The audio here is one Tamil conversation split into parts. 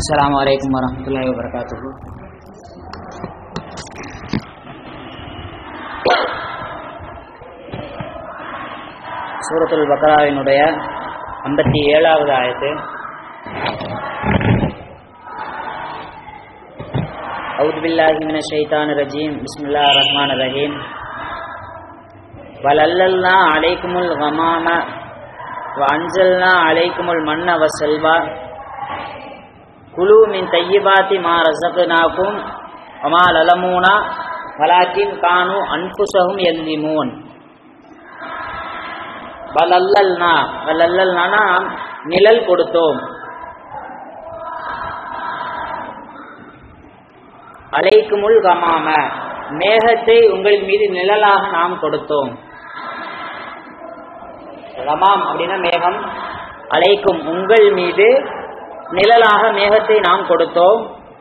السلام عليكم ورحمة الله وبركاته சூரத்துல் பக்ராவினுடைய ஐம்பத்தி ஏழாவது ஆயத்து أعوذ بالله من الشيطان الرجيم بسم الله الرحمن الرحيم وَلَلَّلْنَا عَلَيْكُمُ الْغَمَامَ وَأَنزَلْنَا عَلَيْكُمُ الْمَنَّ وَالسَّلْوَى كُلُوا مِنْ طَيِّبَاتِ مَا رَزَقْنَاكُمْ وَمَا ظَلَمُونَا وَلَكِنْ كَانُوا أَنفُسَهُمْ يَظْلِمُونَ வலல்லல்னா வலல்லல்னா நிழல் கொடுத்தோம் அலைக்குமுல் கமாம மேகத்தை உங்கள் மீது நிழலாக நாம் கொடுத்தோம் கமாம் அப்படின்னா மேகம் அலைக்கும் உங்கள் மீது நிழலாக மேகத்தை நாம் கொடுத்தோம்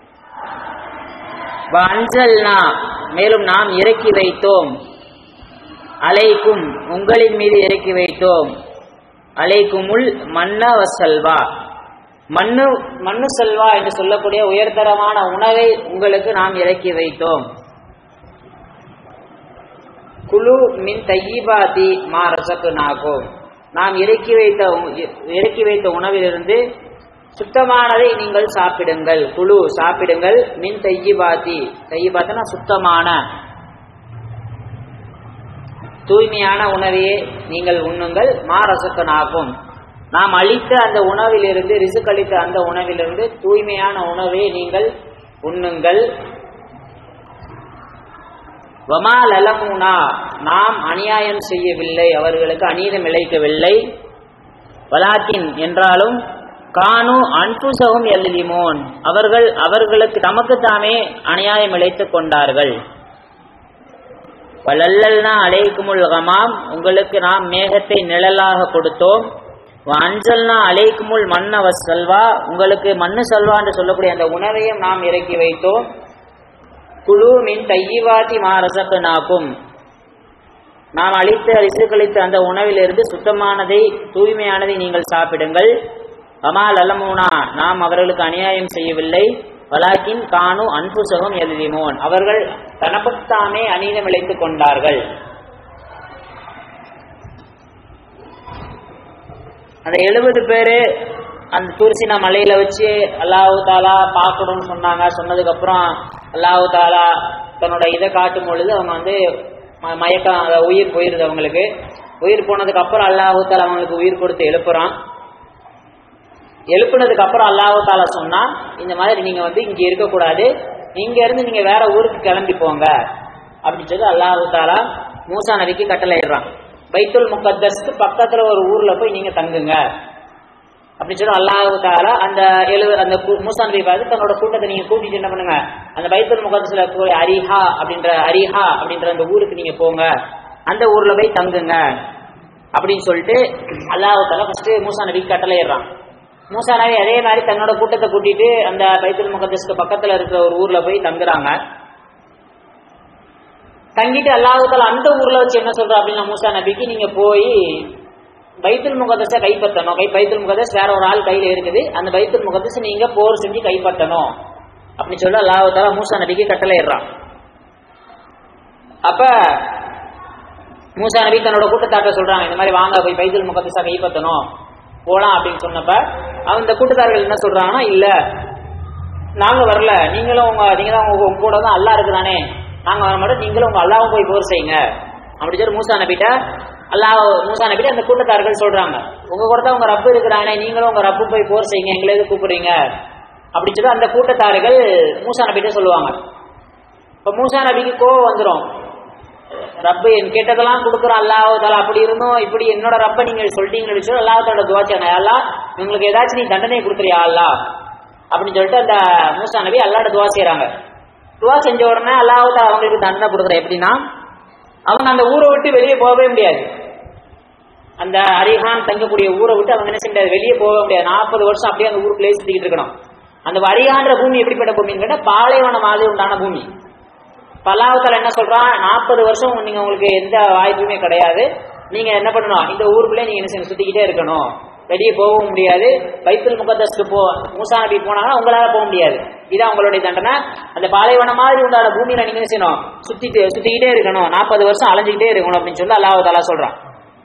அஞ்சல்னா மேலும் நாம் இறக்கி வைத்தோம் அலைக்கும் உங்களின் மீது இறக்கி வைத்தோம் அலைக்குமுள் மன்ன வசல்வா மண்ணு மண்ணு செல்வா என்று சொல்லக்கூடிய உயர்தரமான உணவை உங்களுக்கு நாம் இறக்கி வைத்தோம் குழு மின் தையிபாதி மா ரசக்கு நாகோம் நாம் இறக்கி வைத்த இறக்கி வைத்த உணவிலிருந்து சுத்தமானதை நீங்கள் சாப்பிடுங்கள் குழு சாப்பிடுங்கள் மின் தையிபாதி தையிபாத்தினா சுத்தமான தூய்மையான உணவையே நீங்கள் உண்ணுங்கள் மா ரசக்கனாகும் நாம் அளித்த அந்த உணவிலிருந்து ரிசுக் அளித்த அந்த உணவிலிருந்து தூய்மையான உணவை நீங்கள் உண்ணுங்கள் வமா லலமுனா நாம் அநியாயம் செய்யவில்லை அவர்களுக்கு அநீதம் இழைக்கவில்லை வலாக்கின் என்றாலும் கானு அன்புசவும் எல்லிமோன் அவர்கள் அவர்களுக்கு தமக்கு தாமே அநியாயம் இழைத்துக் கொண்டார்கள் வலல்லல்னா அலைக்குமுல் கமாம் உங்களுக்கு நாம் மேகத்தை நிழலாக கொடுத்தோம் அஞ்சல்னா அலைக்குமுல் மன்னவ செல்வா உங்களுக்கு மண்ணு செல்வா என்று சொல்லக்கூடிய அந்த உணவையும் நாம் இறக்கி வைத்தோம் குழு மின் தையிவாத்தி மாரசக்கு நாக்கும் நாம் அளித்த ரிசுக்களித்த அந்த உணவிலிருந்து சுத்தமானதை தூய்மையானதை நீங்கள் சாப்பிடுங்கள் அமால் அலமூனா நாம் அவர்களுக்கு அநியாயம் செய்யவில்லை வலாக்கின் கானு அன்புசகம் எழுதிமோன் அவர்கள் தனக்குத்தாமே அநீதம் இழைத்துக் கொண்டார்கள் அந்த எழுபது பேரு அந்த தூர்சினா மலையில வச்சு அல்லாஹு தாலா பார்க்கணும்னு சொன்னாங்க சொன்னதுக்கு அப்புறம் அல்லாஹு தாலா தன்னோட இதை காட்டும் பொழுது அவங்க வந்து மயக்கம் உயிர் போயிருது அவங்களுக்கு உயிர் போனதுக்கு அப்புறம் அல்லாஹு தாலா அவங்களுக்கு உயிர் கொடுத்து எழுப்புறான் எழுப்புனதுக்கு அப்புறம் அல்லாஹு தாலா சொன்னா இந்த மாதிரி நீங்க வந்து இங்க இருக்கக்கூடாது இங்க இருந்து நீங்க வேற ஊருக்கு கிளம்பி போங்க அப்படின்னு சொல்லி அல்லாஹு தாலா மூசா நபிக்கு கட்டளையிடுறான் பைத்துல் முகத்தஸ்க்கு பக்கத்துல ஒரு ஊர்ல போய் நீங்க தங்குங்க அப்படின்னு சொல்லி அல்லாஹு தாலா அந்த எழு அந்த மூசா நபி பார்த்து தன்னோட கூட்டத்தை நீங்க கூட்டிட்டு என்ன பண்ணுங்க அந்த பைத்துல் முகத்தஸ்ல போய் அரிஹா அப்படின்ற அரிஹா அப்படின்ற அந்த ஊருக்கு நீங்க போங்க அந்த ஊர்ல போய் தங்குங்க அப்படின்னு சொல்லிட்டு அல்லாஹு தாலா ஃபர்ஸ்ட் மூசா நபிக்கு கட்டளையிடுறான் மூசா நபி அதே மாதிரி தன்னோட கூட்டத்தை கூட்டிட்டு அந்த பைத்துல் முகத்தஸ்க்கு பக்கத்துல இருக்கிற ஒரு ஊர்ல போய் தங்குறாங்க தங்கிட்டு அல்லாஹால அந்த ஊர்ல வச்சு என்ன சொல்ற அப்படின்னா மூசா நபிக்கு நீங்க போய் பைத்துல் முகதஸை கைப்பற்றணும் கை பைத்துல் முகதஸ் வேற ஒரு ஆள் கையில இருக்குது அந்த பைத்துல் முகதஸ் நீங்க போர் செஞ்சு கைப்பற்றணும் அப்படின்னு சொல்லி அல்லாஹால மூசா நபிக்கு கட்டளையிடுறான் அப்ப மூசா நபி தன்னோட கூட்டத்தாட்ட சொல்றாங்க இந்த மாதிரி வாங்க போய் பைத்துல் முகதஸா கைப்பற்றணும் போலாம் அப்படின்னு சொன்னப்ப அந்த கூட்டத்தார்கள் என்ன சொல்றாங்கன்னா இல்ல நாங்க வரல நீங்களும் உங்க நீங்க தான் உங்க கூட தான் அல்லா இருக்குதானே நாங்க வர மாட்டோம் நீங்களும் உங்க அல்லாவும் போய் போர் செய்யுங்க அப்படி சொல்லி மூசா நபிட்ட அல்லாஹ் மூசா நபிட்ட அந்த கூட்டத்தார்கள் சொல்றாங்க உங்க கூட தான் உங்க ரப்பு இருக்கிறானே நீங்களும் உங்க ரப்பு போய் போர் செய்யுங்க எங்களை எது கூப்பிடுறீங்க அப்படின்னு சொல்லி அந்த கூட்டத்தார்கள் மூசா நபிட்ட சொல்லுவாங்க இப்ப மூசா நபிக்கு கோவம் வந்துடும் ரப்பு என் கேட்டதெல்லாம் கொடுக்குறோம் அல்லாஹால அப்படி இருந்தோம் இப்படி என்னோட ரப்ப நீங்க சொல்லிட்டீங்கன்னு சொல்லி அல்லாஹால துவாச்சாங்க அல்லா உங்களுக்கு ஏதாச்சும் நீ தண்டனை கொடுக்குறியா அல்லா அப்படின்னு சொல்லிட்டு அந்த மூசா நபி அல்லாட துவா செய்யறாங்க துவா செஞ்ச உடனே அல்லாஹால அவங்களுக்கு தண்டனை கொடுக்குற எப்படின்னா அவங்க அந்த ஊரை விட்டு வெளியே போகவே முடியாது அந்த அரிஹான் தங்கக்கூடிய ஊரை விட்டு அவங்க என்ன செய்ய முடியாது வெளியே போக முடியாது நாற்பது வருஷம் அப்படியே அந்த ஊருக்குள்ளே சுத்திக்கிட்டு இருக்கணும் அந்த அரிஹான்ற பூமி எப்படிப்பட்ட பூமின்னு கேட்டால் பாலைவனம் மாதிரி உண்டான பூமி பல்லாவத்தில் என்ன சொல்றான் நாற்பது வருஷம் நீங்க உங்களுக்கு எந்த வாய்ப்புமே கிடையாது நீங்க என்ன பண்ணணும் இந்த ஊருக்குள்ளே நீங்க என்ன செய்யணும் சுத்திக்கிட்டே இருக்கணும் வெளியே போகவும் முடியாது பைத்துல் முகத்தஸ்க்கு போ மூசா நபி போனாங்கன்னா உங்களால போக முடியாது இதான் உங்களுடைய தண்டனை அந்த பாலைவனம் மாதிரி உண்டான பூமியில நீங்க என்ன செய்யணும் சுத்திட்டு சுத்திக்கிட்டே இருக்கணும் நாற்பது வருஷம் அலைஞ்சுக்கிட்டே இருக்கணும் அப்படின்னு சொல்லி அல்லாஹ் தாலா சொல்றான்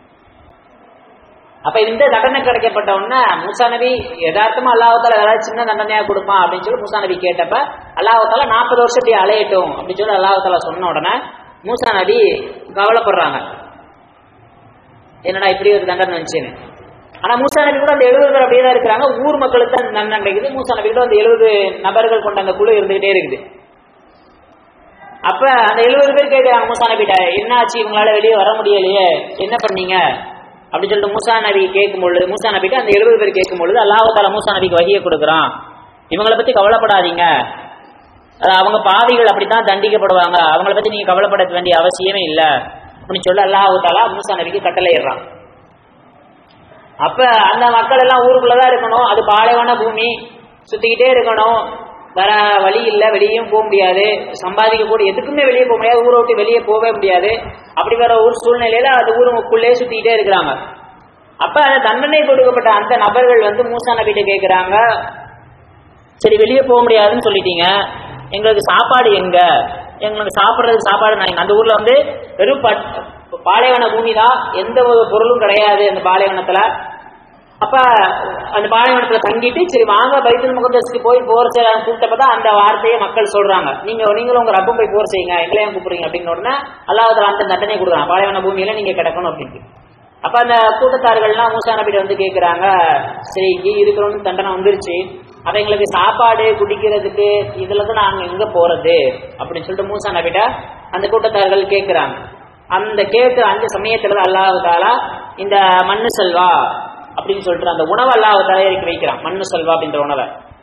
அப்ப இந்த தண்டனை கிடைக்கப்பட்ட உடனே மூசா நபி யதார்த்தமா அல்லாஹால ஏதாவது சின்ன தண்டனையா கொடுப்பான் அப்படின்னு சொல்லி மூசா நபி கேட்டப்ப அல்லாஹால நாற்பது வருஷத்தை அலையட்டும் அப்படின்னு சொல்லி அல்லாஹால சொன்ன உடனே மூசா நபி கவலைப்படுறாங்க என்னடா இப்படி ஒரு தண்டனை வந்துச்சுன்னு ஆனா மூசா நபி கூட அந்த எழுபது பேர் அப்படியே தான் இருக்கிறாங்க ஊர் மக்களுக்கு தான் தண்டனை கிடைக்குது மூசா நபி கூட அந்த எழுபது நபர்கள் கொண்ட அந்த குழு இருந்துகிட்டே இருக்குது அப்ப அந்த எழுபது பேர் கேட்கிறாங்க மூசா நபிட்ட என்ன ஆச்சு இவங்களால வெளியே வர முடியலையே என்ன பண்ணீங்க அப்படின்னு சொல்லிட்டு மூசா நபி கேட்கும் பொழுது மூசா நபிக்கு அந்த எழுபது பேர் கேட்கும் பொழுது அல்லாஹால மூசா நபிக்கு வகியை கொடுக்குறான் இவங்களை பத்தி கவலைப்படாதீங்க அது அவங்க பாவிகள் அப்படித்தான் தண்டிக்கப்படுவாங்க அவங்கள பத்தி நீங்க கவலைப்பட வேண்டிய அவசியமே இல்லை அப்படின்னு சொல்லி அல்லாஹு தாலா மூசா நபிக்கு கட்டளையிடுறான் அப்ப அந்த மக்கள் எல்லாம் ஊருக்குள்ளதான் இருக்கணும் அது பாலைவன பூமி சுத்திக்கிட்டே இருக்கணும் வேற வழி இல்ல வெளியும் போக முடியாது சம்பாதிக்க கூட எதுக்குமே வெளியே போக முடியாது ஊரை விட்டு வெளியே போகவே முடியாது அப்படி வர ஊர் சூழ்நிலையில அது ஊருக்குள்ளே சுத்திக்கிட்டே இருக்கிறாங்க அப்ப அந்த தண்டனை கொடுக்கப்பட்ட அந்த நபர்கள் வந்து மூசா நபிட்ட கேட்கிறாங்க சரி வெளியே போக முடியாதுன்னு சொல்லிட்டீங்க எங்களுக்கு சாப்பாடு எங்க எங்களுக்கு சாப்பிட்றதுக்கு சாப்பாடு நான் அந்த ஊர்ல வந்து வெறும் பட் பாலைவன பூமி தான் எந்த ஒரு பொருளும் கிடையாது அந்த பாலைவனத்துல அப்ப அந்த பாலைவனத்துல தங்கிட்டு சரி வாங்க பைத்துல் முகந்தஸ்க்கு போய் போர் செய்ய கூப்பிட்டப்பதான் அந்த வார்த்தையை மக்கள் சொல்றாங்க நீங்க நீங்களும் உங்க ரப்பம் போய் போர் செய்யுங்க எங்களையும் கூப்பிடுறீங்க அப்படின்னு உடனே அல்லாஹ் அந்த தண்டனை கொடுக்குறாங்க பாலைவன பூமியில நீங்க கிடக்கணும் அப்படின்ட்டு அப்ப அந்த கூட்டத்தார்கள்லாம் மூசா நபிட்ட வந்து கேட்கிறாங்க சரி இங்கே இருக்கிறோம்னு தண்டனை வந்துருச்சு அப்ப எங்களுக்கு சாப்பாடு குடிக்கிறதுக்கு இதுல தான் நாங்க எங்க போறது அப்படின்னு சொல்லிட்டு மூசா நபிட்ட அந்த கூட்டத்தார்கள் கேட்கிறாங்க அந்த கேட்டு அந்த சமயத்துல தான் அல்லாஹ் தாலா இந்த மண்ணு செல்வா அப்படின்னு சொல்லிட்டு அந்த உணவை அல்லாஹ் தாலா இறக்கி வைக்கிறான் மண்ணு செல்வா அப்படின்ற உணவை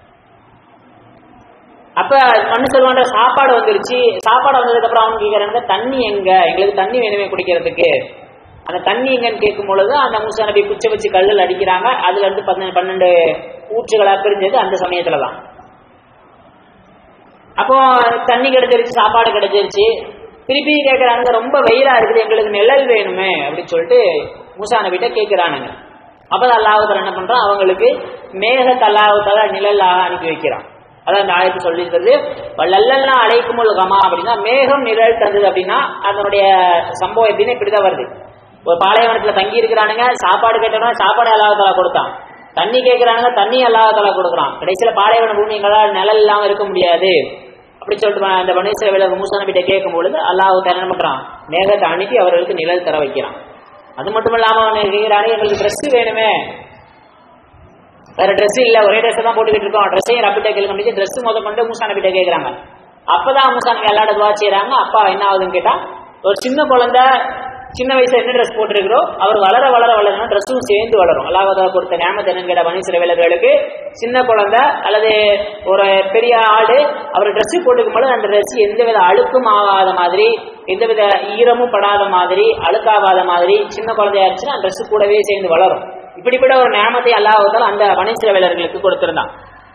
அப்ப மண்ணு செல்வான்ற சாப்பாடு வந்துருச்சு சாப்பாடு வந்ததுக்கு அப்புறம் அவங்க கேட்கறாங்க தண்ணி எங்க எங்களுக்கு தண்ணி வேணுமே குடிக்கிறதுக்கு அந்த தண்ணி எங்கன்னு கேட்கும் பொழுது அந்த மூசா நபி குச்சை வச்சு கல்லில் அடிக்கிறாங்க அதுல இருந்து பன்னெண்டு பன்னெண்டு ஊற்றுகளா பிரிஞ்சது அந்த சமயத்துல தான் அப்போ தண்ணி கிடைச்சிருச்சு சாப்பாடு கிடைச்சிருச்சு திருப்பி கேட்கறாங்க ரொம்ப வெயிலா இருக்குது எங்களுக்கு நிழல் வேணுமே அப்படின்னு சொல்லிட்டு மூசா நபிட்ட கேட்கிறானுங்க அப்பதான் அல்லாஹால என்ன பண்றான் அவங்களுக்கு மேகத்தை அல்லாஹால நிழலாக அனுப்பி வைக்கிறான் அதான் அந்த ஆயத்து சொல்லியிருக்கிறது வல்லல்லாம் அழைக்குமுல் கமா அப்படின்னா மேகம் நிழல் தந்தது அப்படின்னா அதனுடைய சம்பவம் எப்படின்னா இப்படிதான் வருது ஒரு பாலைவனத்துல தங்கி இருக்கிறானுங்க சாப்பாடு கேட்டோம்னா சாப்பாடு அல்லாஹால கொடுத்தான் தண்ணி கேட்கிறானுங்க தண்ணி அல்லாஹால கொடுக்குறான் கடைசியில பாலைவன பூமிகளால் நிழல் இல்லாம இருக்க முடியாது அப்படி சொல்லிட்டு அந்த மனுஷ விலகு மூசா நபிட்ட கேட்கும் பொழுது அல்லாஹ் என்ன பண்றான் மேகத்தை அனுப்பி அவர்களுக்கு நிழல் தர வைக்கிறான் அது மட்டும் இல்லாம அவன் கேட்கிறானே எங்களுக்கு ட்ரெஸ் வேணுமே வேற ட்ரெஸ் இல்ல ஒரே ட்ரெஸ் தான் போட்டுக்கிட்டு இருக்கோம் ட்ரெஸ்ஸையும் ரப்பிட்ட கேளுங்க முடிஞ்சு ட்ரெஸ் முத கொண்டு மூசா நபிட்ட கேட்கறாங்க அப்பதான் மூசா நபி எல்லாட துவா செய்யறாங்க அப்பா என்ன ஆகுதுன்னு கேட்டா ஒரு சின்ன குழந்தை சின்ன வயசுல என்ன ட்ரெஸ் போட்டிருக்கிறோ அவர் வளர வளர வளரணும் ட்ரெஸ்ஸும் சேர்ந்து வளரும் அல்லாஹ் கொடுத்த நேமத்தை என்னன்னு கேட்ட மனுஷர வேலைகளுக்கு சின்ன குழந்தை அல்லது ஒரு பெரிய ஆடு அவர் ட்ரெஸ் போட்டுக்கும் பொழுது அந்த ட்ரெஸ் எந்தவித அழுக்கும் ஆகாத மாதிரி எந்தவித ஈரமும் படாத மாதிரி அழுக்காகாத மாதிரி சின்ன குழந்தையா இருந்துச்சுன்னா ட்ரெஸ் கூடவே சேர்ந்து வளரும் இப்படிப்பட்ட ஒரு நேமத்தை அல்லாஹால அந்த மனுஷர வேலர்களுக்கு கொடுத்திருந்தான்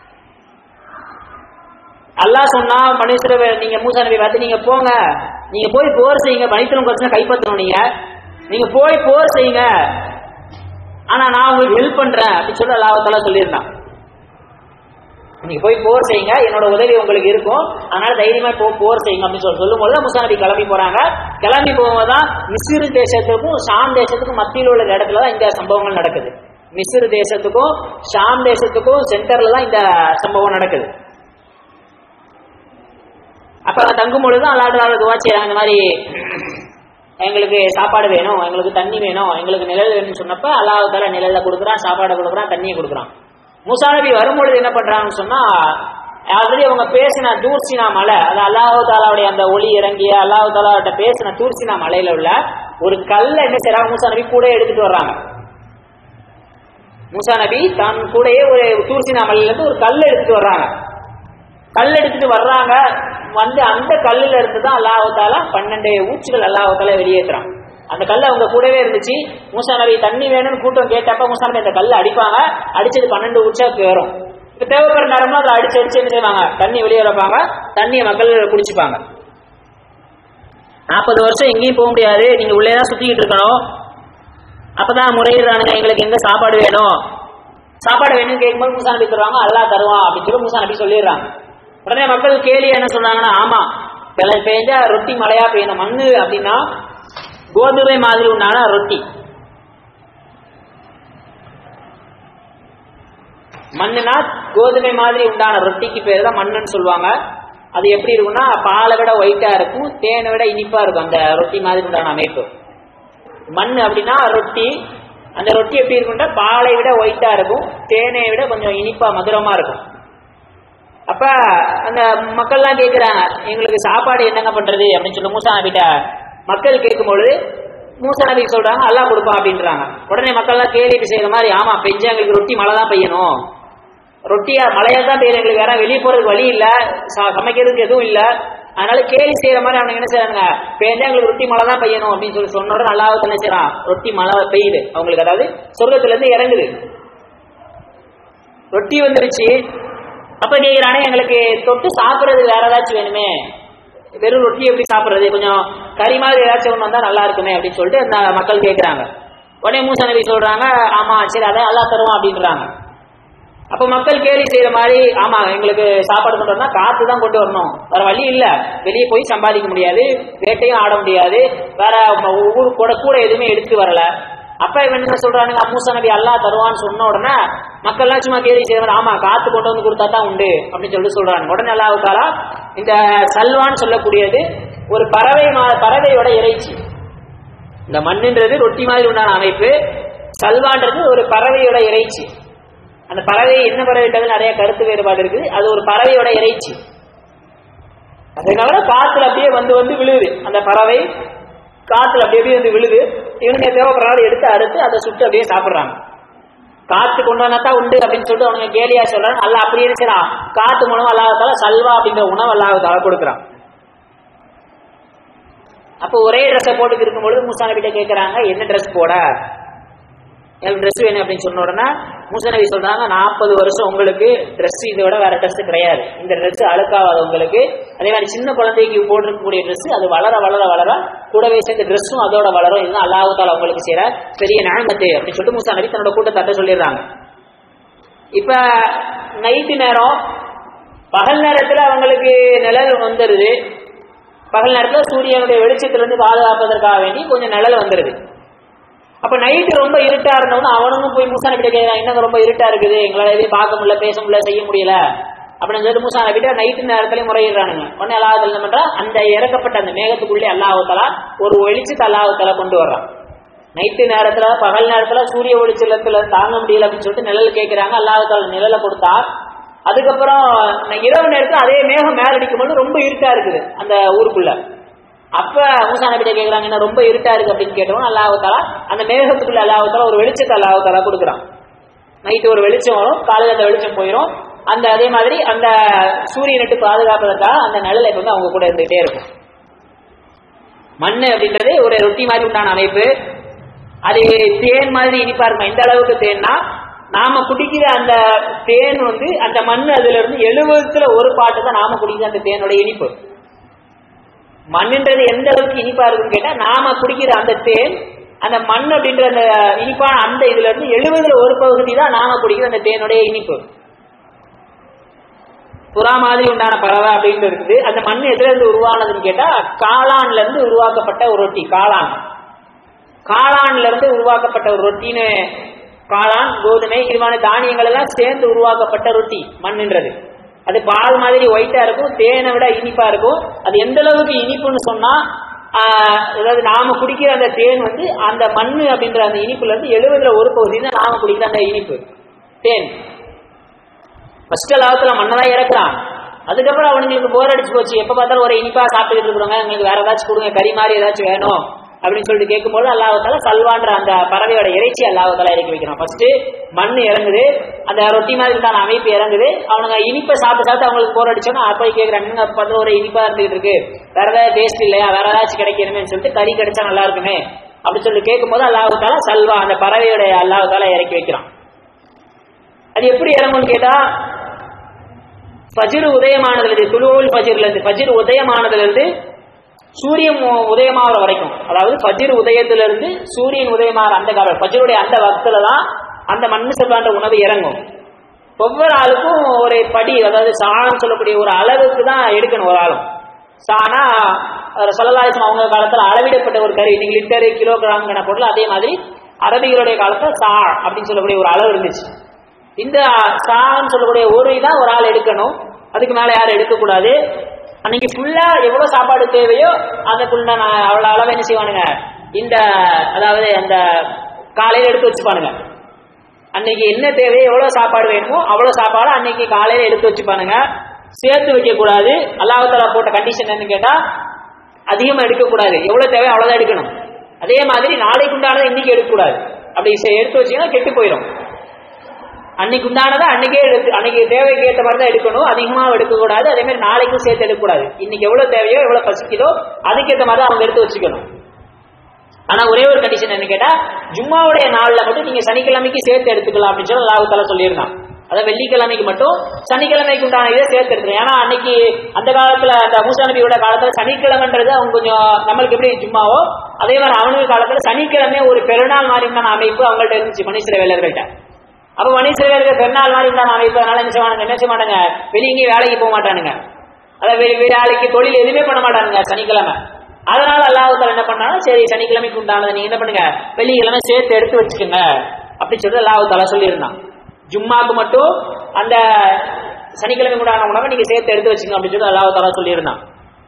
அல்லாஹ் சொன்னா மனுஷர நீங்க மூசா நபி பார்த்து நீங்க போங்க நீங்க போய் போர் செய்யுங்க பனித்திரம் பிரச்சனை கைப்பற்றணும் நீங்க நீங்க போய் போர் செய்யுங்க ஆனா நான் உங்களுக்கு ஹெல்ப் பண்றேன் அப்படின்னு சொல்லி அல்லாஹால சொல்லியிருந்தான் நீங்க போய் போர் செய்யுங்க என்னோட உதவி உங்களுக்கு இருக்கும் அதனால தைரியமா போ போர் செய்யுங்க அப்படின்னு சொல்லி சொல்லும் போது முசா நபி கிளம்பி போறாங்க கிளம்பி போகும்போதுதான் மிஸ்ரு தேசத்துக்கும் ஷாம் தேசத்துக்கும் மத்தியில் உள்ள இடத்துல தான் இந்த சம்பவங்கள் நடக்குது மிஸ்ரு தேசத்துக்கும் ஷாம் தேசத்துக்கும் சென்டர்ல தான் இந்த சம்பவம் நடக்குது அப்ப அங்க தங்கும் பொழுது அல்லாட்டு துவா செய்யறாங்க இந்த மாதிரி எங்களுக்கு சாப்பாடு வேணும் எங்களுக்கு தண்ணி வேணும் எங்களுக்கு நிழல் வேணும்னு சொன்னப்ப அல்லாஹால நிழல்ல கொடுக்குறான் சாப்பாடை கொடுக்குறான் தண்ணியை கொடுக்குறான் மூசா நபி வரும்பொழுது என்ன பண்றாங்கன்னு சொன்னா ஆல்ரெடி அவங்க பேசின தூர்சினா மலை அது அல்லாஹு தாலாவுடைய அந்த ஒளி இறங்கிய அல்லாஹு தாலாவிட்ட பேசின தூர்சினா மலையில உள்ள ஒரு கல்ல என்ன செய்யறாங்க மூசா நபி கூட எடுத்துட்டு வர்றாங்க மூசா நபி தான் கூடயே ஒரு தூர்சினா மலையில இருந்து ஒரு கல் எடுத்துட்டு வர்றாங்க கல் எடுத்துட்டு வர்றாங்க வந்து அந்த கல்லுல இருந்து தான் அல்லாஹால பன்னெண்டு ஊச்சுகள் அல்லாஹால வெளியேற்றுறான் அந்த கல் அவங்க கூடவே இருந்துச்சு மூசா நபி தண்ணி வேணும்னு கூட்டம் கேட்டப்ப மூசா நபி அந்த கல்லை அடிப்பாங்க அடிச்சது பன்னெண்டு ஊச்சாக்கு வரும் இப்ப தேவைப்படுற நேரமா அதை அடிச்சு அடிச்சு என்ன செய்வாங்க தண்ணி வெளியே வைப்பாங்க தண்ணியை மக்கள் குடிச்சுப்பாங்க நாற்பது வருஷம் எங்கேயும் போக முடியாது நீங்க உள்ளே தான் சுத்திக்கிட்டு இருக்கணும் அப்பதான் முறையிடுறானுங்க எங்களுக்கு எங்க சாப்பாடு வேணும் சாப்பாடு வேணும்னு கேட்கும்போது மூசா நபி தருவாங்க அல்லாஹ் தருவான் அப்படின்னு சொல்லி மூசா நபி சொல்லிடுறாங்க உடனே மக்கள் கேலி என்ன சொன்னாங்கன்னா ஆமா சில பெஞ்சா ரொட்டி மழையா பெய்யணும் மண்ணு அப்படின்னா கோதுமை மாதிரி உண்டான ரொட்டி மண்ணுனா கோதுமை மாதிரி உண்டான ரொட்டிக்கு பேர் தான் மண்ணுன்னு சொல்லுவாங்க அது எப்படி இருக்கும்னா பாலை விட ஒயிட்டா இருக்கும் தேனை விட இனிப்பா இருக்கும் அந்த ரொட்டி மாதிரி உண்டான அமைப்பு மண் அப்படின்னா ரொட்டி அந்த ரொட்டி எப்படி இருக்கும்னா பாலை விட ஒயிட்டா இருக்கும் தேனை விட கொஞ்சம் இனிப்பா மதுரமா இருக்கும் அப்ப அந்த மக்கள்லாம் கேட்கிறாங்க எங்களுக்கு சாப்பாடு என்னங்க பண்றது அப்படின்னு சொல்லி மூசா நபிட்ட மக்கள் கேட்கும்பொழுது மூசா நபி சொல்றாங்க அல்லா கொடுப்பான் அப்படின்றாங்க உடனே மக்கள்லாம் கேள்வி செய்யற மாதிரி ஆமா பெஞ்சு எங்களுக்கு ரொட்டி மழை தான் பெய்யணும் ரொட்டியா மழையா தான் பெய்யும் எங்களுக்கு வேற வெளியே போறதுக்கு வழி இல்ல ச- சமைக்கிறதுக்கு எதுவும் இல்ல அதனால கேலி செய்யற மாதிரி அவனுங்க என்ன செய்றாங்க பெஞ்சா எங்களுக்கு ரொட்டி மழை தான் பெய்யணும் அப்படின்னு சொல்லி சொன்ன உடனே அல்லாஹ் என்ன செய்யறான் ரொட்டி மழை பெய்யுது அவங்களுக்கு அதாவது சொர்க்கத்துல இருந்து இறங்குது ரொட்டி வந்துருச்சு அப்ப கேக்குறானே எங்களுக்கு தொட்டு சாப்பிடுறது வேற ஏதாச்சும் வேணுமே வெறும் ரொட்டி எப்படி சாப்பிடுறது கொஞ்சம் கறி மாதிரி ஏதாச்சும் ஒன்று வந்தா நல்லா இருக்குமே அப்படின்னு சொல்லிட்டு அந்த மக்கள் கேட்கறாங்க உடனே மூசா நபி சொல்றாங்க ஆமா சரி அதான் நல்லா தருவோம் அப்படின்றாங்க அப்ப மக்கள் கேலி செய்யற மாதிரி ஆமா எங்களுக்கு சாப்பாடு கொண்டு வரணும் காத்து தான் கொண்டு வரணும் வேற வழி இல்ல வெளியே போய் சம்பாதிக்க முடியாது வேட்டையும் ஆட முடியாது வேற ஊர் கூட கூட எதுவுமே எடுத்து வரல அப்ப இவன் என்ன சொல்றானுங்க மூசா நபி அல்லா தருவான்னு சொன்ன உடனே மக்கள் எல்லாம் சும்மா கேலி செய்யற ஆமா காத்து கொண்டு வந்து கொடுத்தா தான் உண்டு அப்படின்னு சொல்லிட்டு சொல்றாங்க உடனே அல்லாவுக்காரா இந்த சல்வான்னு சொல்லக்கூடியது ஒரு பறவை மா- பறவையோட இறைச்சி இந்த மண்ணுன்றது ரொட்டி மாதிரி உண்டான அமைப்பு சல்வான்றது ஒரு பறவையோட இறைச்சி அந்த பறவை என்ன பறவைன்றது நிறைய கருத்து வேறுபாடு இருக்குது அது ஒரு பறவையோட இறைச்சி அதனால காத்துல அப்படியே வந்து வந்து விழுது அந்த பறவை காத்துல அப்படியே அப்படியே வந்து விழுது இவனுங்க தேவைப்படுறாலும் எடுத்து அறுத்து அதை சுட்டு அப்படியே சாப்பிடுறாங்க காத்து கொண்டு வந்தா தான் உண்டு அப்படின்னு சொல்லிட்டு அவனுங்க கேலியா சொல்றாங்க அல்ல அப்படியே இருக்கிறான் காத்து மூலம் அல்லாஹால சல்வா அப்படிங்கிற உணவு அல்லாஹால கொடுக்குறான் அப்போ ஒரே ட்ரெஸ்ஸை போட்டுட்டு இருக்கும்பொழுது மூசா நபி கிட்ட கேட்கறாங்க என்ன ட்ரெஸ் போட எனக்கு ட்ரெஸ் வேணும் அப்படின்னு சொன்ன உடனே மூசா நபி சொல்றாங்க நாற்பது வருஷம் உங்களுக்கு ட்ரெஸ் இதை விட வேற ட்ரெஸ் கிடையாது இந்த ட்ரெஸ் அழுக்காவாது உங்களுக்கு அதே மாதிரி சின்ன குழந்தைக்கு போட்டிருக்கக்கூடிய ட்ரெஸ் அது வளர வளர வளர கூடவே சேர்ந்து ட்ரெஸ்ஸும் அதோட வளரும் இதுதான் அல்லாஹு தாலா உங்களுக்கு செய்யற பெரிய நிழமத்து அப்படின்னு சொல்லிட்டு மூசா நபி தன்னோட கூட்டத்தை சொல்லிடுறாங்க இப்ப நைட்டு நேரம் பகல் நேரத்துல அவங்களுக்கு நிழல் வந்துருது பகல் நேரத்துல சூரியனுடைய வெளிச்சத்திலிருந்து பாதுகாப்பதற்காக வேண்டி கொஞ்சம் நிழல் வந்துருது அப்ப நைட்டு ரொம்ப இருட்டா இருந்தவங்க அவனும் போய் மூசா நபிட்ட கேட்கறான் என்னங்க ரொம்ப இருட்டா இருக்குது எங்களால எதையும் பார்க்க முடியல பேச முடியல செய்ய முடியல அப்படின்னு சொல்லிட்டு மூசா நபிட்ட நைட்டு நேரத்திலயும் முறையிடுறானுங்க உடனே அல்லாஹ் என்ன பண்றா அந்த இறக்கப்பட்ட அந்த மேகத்துக்குள்ளே அல்லாஹாலா ஒரு வெளிச்சத்தை அல்லாஹாலா கொண்டு வர்றான் நைட்டு நேரத்துல பகல் நேரத்துல சூரிய ஒளிச்சலத்துல தாங்க முடியல அப்படின்னு சொல்லிட்டு நிழல் கேட்கிறாங்க அல்லாஹால நிழலை கொடுத்தா அதுக்கப்புறம் ந- இரவு நேரத்துல அதே மேகம் மேல அடிக்கும்போது ரொம்ப இருட்டா இருக்குது அந்த ஊருக்குள்ள அப்ப மூசா நபிட்ட கேக்குறாங்க என்ன ரொம்ப இருட்டா இருக்கு அப்படின்னு கேட்டோம் அல்லாஹாலா அந்த மேகத்துக்குள்ள அல்லாஹாலா ஒரு வெளிச்சத்தை அல்லாஹாலா கொடுக்குறான் நைட்டு ஒரு வெளிச்சம் வரும் காலையில அந்த வெளிச்சம் போயிடும் அந்த அதே மாதிரி அந்த சூரியனுக்கு பாதுகாப்பதற்காக அந்த நிழலை வந்து அவங்க கூட இருந்துகிட்டே இருக்கும் மண் அப்படின்றது ஒரு ரொட்டி மாதிரி உண்டான அமைப்பு அது தேன் மாதிரி இனிப்பா இருக்கும் எந்த அளவுக்கு தேன்னா நாம குடிக்கிற அந்த தேன் வந்து அந்த மண் அதுல இருந்து எழுபதுல ஒரு பாட்டு தான் நாம குடிக்கிற அந்த தேனோட இனிப்பு மண்ணுன்றது எந்த அளவுக்கு இனிப்பா இருக்குன்னு கேட்டா நாம குடிக்கிற அந்த தேன் அந்த மண் அப்படின்ற அந்த இனிப்பான அந்த இதுல இருந்து எழுபதுல ஒரு பகுதி தான் நாம குடிக்கிற அந்த தேனுடைய இனிப்பு புறா மாதிரி உண்டான பறவை அப்படின்னு இருக்குது அந்த மண் எதுல இருந்து உருவானதுன்னு கேட்டா காளான்ல இருந்து உருவாக்கப்பட்ட ஒரு ரொட்டி காளான் காளான்ல இருந்து உருவாக்கப்பட்ட ஒரு ரொட்டின்னு காளான் கோதுமை இதுமான தானியங்கள் எல்லாம் சேர்ந்து உருவாக்கப்பட்ட ரொட்டி மண்ணுன்றது அது பால் மாதிரி ஒயிட்டா இருக்கும் தேனை விட இனிப்பா இருக்கும் அது எந்த அளவுக்கு இனிப்புன்னு சொன்னா ஆஹ், அதாவது நாம குடிக்கிற அந்த தேன் வந்து அந்த மண்ணு அப்படின்ற அந்த இனிப்புல இருந்து எழுபதுல ஒரு பகுதி தான் நாம குடிக்கிற அந்த இனிப்பு தேன் ஃபர்ஸ்ட் லாபத்துல மண்ணதான் இறக்குறான் அதுக்கப்புறம் அவனுங்களுக்கு போர் அடிச்சு போச்சு எப்ப பார்த்தாலும் ஒரு இனிப்பா சாப்பிட்டுட்டு இருக்கிறவங்க எங்களுக்கு வேற ஏதாச்சும் கொடுங்க கறி மாதிரி ஏதாச்சும் வேணும் அப்படின்னு சொல்லிட்டு கேட்கும்போது அல்லாஹால சல்வான்ற அந்த பறவையோட இறைச்சி அல்லாஹால இறக்கி வைக்கிறான் ஃபர்ஸ்ட் மண் இறங்குது அந்த ரொட்டி மாதிரி இருந்தான அமைப்பு இறங்குது அவனுங்க இனிப்பை சாப்பிட்டு சாப்பிட்டு அவங்களுக்கு போர் அடிச்சோன்னா அப்போ கேட்குறாங்க நீங்க பார்த்து ஒரு இனிப்பா இருந்துகிட்டு இருக்கு வேற ஏதாவது டேஸ்ட் இல்லையா வேற ஏதாச்சும் கிடைக்கணுமேன்னு சொல்லிட்டு கறி கிடைச்சா நல்லா இருக்குமே அப்படின்னு சொல்லி கேட்கும்போது அல்லாஹால சல்வா அந்த பறவையோட அல்லாஹால இறக்கி வைக்கிறான் அது எப்படி இறங்கும்னு கேட்டா ஃபஜ்ர் உதயமானதுல இருந்து துளுவுல் ஃபஜ்ர்ல இருந்து ஃபஜ்ர் உதயமானதுல இருந்து சூரியன் உ- உதயமாகிற வரைக்கும் அதாவது ஃபஜ்ர் உதயத்துல இருந்து சூரியன் உதயமாகிற அந்த காலம் ஃபஜ்ருடைய அந்த வக்துல தான் அந்த மண்ணு செல்வான்ற உணவு இறங்கும் ஒவ்வொரு ஆளுக்கும் ஒரு படி அதாவது சாணம் சொல்லக்கூடிய ஒரு அளவுக்கு தான் எடுக்கணும் ஒரு ஆளும் சானா சொல்லலாசம் அவங்க காலத்துல அளவிடப்பட்ட ஒரு கறி நீங்க லிட்டரு கிலோகிராம் பொருள் அதே மாதிரி அரபிகளுடைய காலத்துல சா அப்படின்னு சொல்லக்கூடிய ஒரு அளவு இருந்துச்சு இந்த சான்னு சொல்லக்கூடிய ஒரு இதான் ஒரு ஆள் எடுக்கணும் அதுக்கு மேல யாரும் எடுக்கக்கூடாது அன்னைக்கு ஃபுல்லா எவ்வளவு சாப்பாடு தேவையோ அதுக்குள்ள நான் அவ்வளவு அளவு என்ன செய்வானுங்க இந்த அதாவது அந்த காலையில எடுத்து வச்சுப்பானுங்க அன்னைக்கு என்ன தேவையோ எவ்வளவு சாப்பாடு வேணுமோ அவ்வளவு சாப்பாடு அன்னைக்கு காலையில எடுத்து வச்சுப்பானுங்க சேர்த்து வைக்க கூடாது அல்லாஹால போட்ட கண்டிஷன் என்னன்னு கேட்டா அதிகமா எடுக்கக்கூடாது எவ்வளவு தேவையோ அவ்வளவுதான் எடுக்கணும் அதே மாதிரி நாளைக்கு உண்டானதை இன்னைக்கு எடுக்கக்கூடாது அப்படி எடுத்து வச்சீங்கன்னா கெட்டு போயிடும் அன்னைக்கு உண்டானதை அன்னைக்கே எடுத்து அன்னைக்கு தேவைக்கு ஏற்ற மாதிரி தான் எடுக்கணும் அதிகமாக எடுக்கக்கூடாது அதே மாதிரி நாளைக்கும் சேர்த்து எடுக்கக்கூடாது இன்னைக்கு எவ்வளவு தேவையோ எவ்வளவு பசிக்குதோ அதுக்கேற்ற மாதிரி அவங்க எடுத்து வச்சுக்கணும் ஆனா ஒரே ஒரு கண்டிஷன் என்ன கேட்டா ஜும்மாவுடைய நாள்ல மட்டும் நீங்க சனிக்கிழமைக்கு சேர்த்து எடுத்துக்கலாம் அப்படின்னு சொல்லி லாபத்தால சொல்லியிருந்தான் அதாவது வெள்ளிக்கிழமைக்கு மட்டும் சனிக்கிழமைக்கு உண்டான இதை சேர்த்து எடுத்துக்கலாம் ஏன்னா அன்னைக்கு அந்த காலத்துல அந்த மூசா நபியோட காலத்துல சனிக்கிழமைன்றது அவங்க கொஞ்சம் நம்மளுக்கு எப்படி ஜும்மாவோ அதே மாதிரி அவனுக்கு காலத்துல சனிக்கிழமை ஒரு பெருநாள் மாதிரி உண்டான அமைப்பு அவங்கள்ட்ட இருந்துச்சு மனுஷர வேலைகள்கிட்ட அப்ப மனுஷர்களுக்கு பெருநாள் மாதிரி உண்டான அமைப்பு அதனால என்ன செய்வானுங்க என்ன செய்ய மாட்டாங்க வெளியே எங்கேயும் வேலைக்கு போக மாட்டானுங்க அதாவது வெளி வேலைக்கு தொழில் எதுவுமே பண்ண மாட்டானுங்க சனிக்கிழமை அதனால அல்லாஹால என்ன பண்ணாலும் சரி சனிக்கிழமைக்கு உண்டானதை நீங்க என்ன பண்ணுங்க வெள்ளிக்கிழமை சேர்த்து எடுத்து வச்சுக்கோங்க அப்படின்னு சொல்லி அல்லாஹால சொல்லியிருந்தான் ஜும்மாக்கு மட்டும் அந்த சனிக்கிழமை உண்டான உணவை நீங்க சேர்த்து எடுத்து வச்சுங்க அப்படின்னு சொல்லி அல்லாஹால சொல்லியிருந்தான்